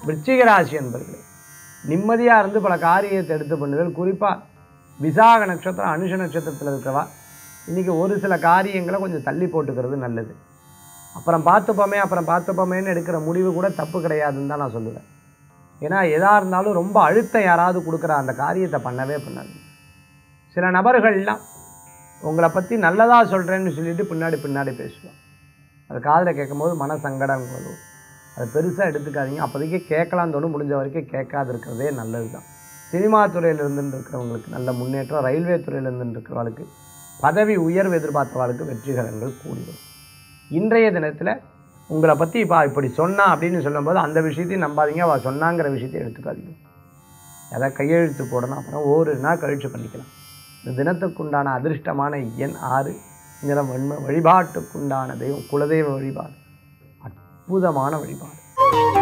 விருச்சிக ராசி என்பர்களே நிம்மதியாக இருந்து பல காரியத்தை எடுத்து பண்ணுதல் குறிப்பாக விசாக நட்சத்திரம் அனுஷ நட்சத்திரத்தில் இருக்கிறவா இன்றைக்கி ஒரு சில காரியங்களை கொஞ்சம் தள்ளி போட்டுக்கிறது நல்லது அப்புறம் பார்த்துப்போமே அப்புறம் பார்த்துப்போமேன்னு எடுக்கிற முடிவு கூட தப்பு கிடையாதுன்னு தான் நான் சொல்லுவேன் ஏன்னா எதாக இருந்தாலும் ரொம்ப அழுத்தம் யாராவது கொடுக்குற அந்த காரியத்தை பண்ணவே பண்ணாது சில நபர்கள்லாம் உங்களை பற்றி நல்லதாக சொல்கிறேன்னு சொல்லிட்டு பின்னாடி பின்னாடி பேசுவான் அது காதில் கேட்கும்போது மன சங்கடம் வரும் அதை பெருசாக எடுத்துக்காதீங்க அப்போதைக்கு கேட்கலாம் தோணும் முடிஞ்ச வரைக்கும் கேட்காது இருக்கிறதே நல்லது தான் சினிமா துறையில் இருந்துட்டு இருக்கிறவங்களுக்கு நல்ல முன்னேற்றம் ரயில்வே துறையில் இருந்துட்டு இருக்கிறவங்களுக்கு பதவி உயர்வு எதிர்பார்த்தவர்களுக்கு வெற்றிகரங்கள் கூடி வரும் இன்றைய தினத்தில் உங்களை பற்றி இப்போ இப்படி சொன்னா அப்படின்னு சொல்லும்போது அந்த விஷயத்தையும் நம்பாதீங்க அவள் சொன்னாங்கிற விஷயத்தையும் எடுத்துக்காதீங்க எதை கையெழுத்து போடணும் அப்புறம் ஒரு நாள் கழிச்சு பண்ணிக்கலாம் இந்த தினத்துக்குண்டான அதிர்ஷ்டமான எண் ஆறு நிறம் வெண்மை வழிபாட்டுக்குண்டான தெய்வம் குலதெய்வ வழிபாடு அற்புதமான வழிபாடு